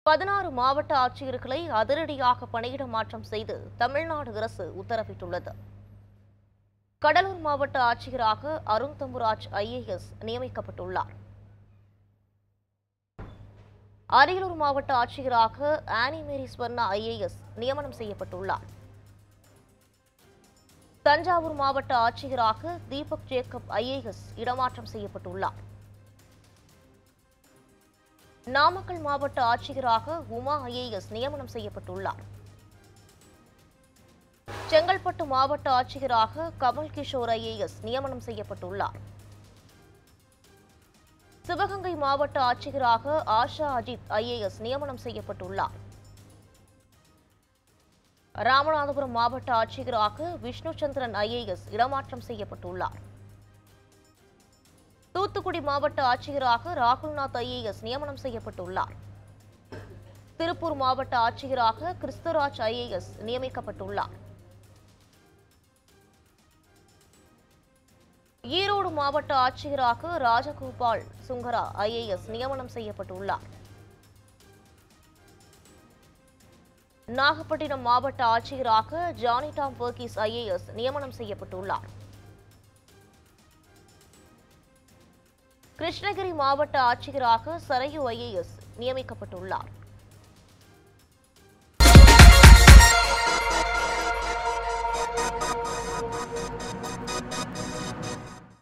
பதினாறு மாவட்ட ஆட்சியர்களை அதிரடியாக பணியிட மாற்றம் செய்து தமிழ்நாடு அரசு உத்தரவிட்டுள்ளது கடலூர் மாவட்ட ஆட்சியராக அருண் தம்புராஜ் ஐஏஎஸ் நியமிக்கப்பட்டுள்ளார் அரியலூர் மாவட்ட ஆட்சியராக ஆனி மேரி ஸ்வர்ணா ஐஏஎஸ் நியமனம் செய்யப்பட்டுள்ளார் தஞ்சாவூர் மாவட்ட ஆட்சியராக தீபக் ஜேக்கப் ஐஏஎஸ் இடமாற்றம் செய்யப்பட்டுள்ளார் நாமக்கல் மாவட்ட ஆட்சியராக உமா ஐஏஎஸ் நியமனம் செய்யப்பட்டுள்ளார் செங்கல்பட்டு மாவட்ட ஆட்சியராக கமல் கிஷோர் ஐஏஎஸ் நியமனம் செய்யப்பட்டுள்ளார் சிவகங்கை மாவட்ட ஆட்சியராக ஆஷா அஜித் ஐஏஎஸ் நியமனம் செய்யப்பட்டுள்ளார் ராமநாதபுரம் மாவட்ட ஆட்சியராக விஷ்ணு சந்திரன் ஐஏஎஸ் இடமாற்றம் செய்யப்பட்டுள்ளார் தூத்துக்குடி மாவட்ட ஆட்சியராக ராகுல்நாத் ஐஏஎஸ் நியமனம் செய்யப்பட்டுள்ளார் திருப்பூர் மாவட்ட ஆட்சியராக கிறிஸ்துராஜ் ஐஏஎஸ் நியமிக்கப்பட்டுள்ளார் ஈரோடு மாவட்ட ஆட்சியராக ராஜகோபால் சுங்கரா ஐஏஎஸ் நியமனம் செய்யப்பட்டுள்ளார் நாகப்பட்டினம் மாவட்ட ஆட்சியராக ஜானி டாம் பர்கீஸ் ஐஏஎஸ் நியமனம் செய்யப்பட்டுள்ளார் கிருஷ்ணகிரி மாவட்ட ஆட்சியராக சரையு ஐஏஎஸ் நியமிக்கப்பட்டுள்ளார்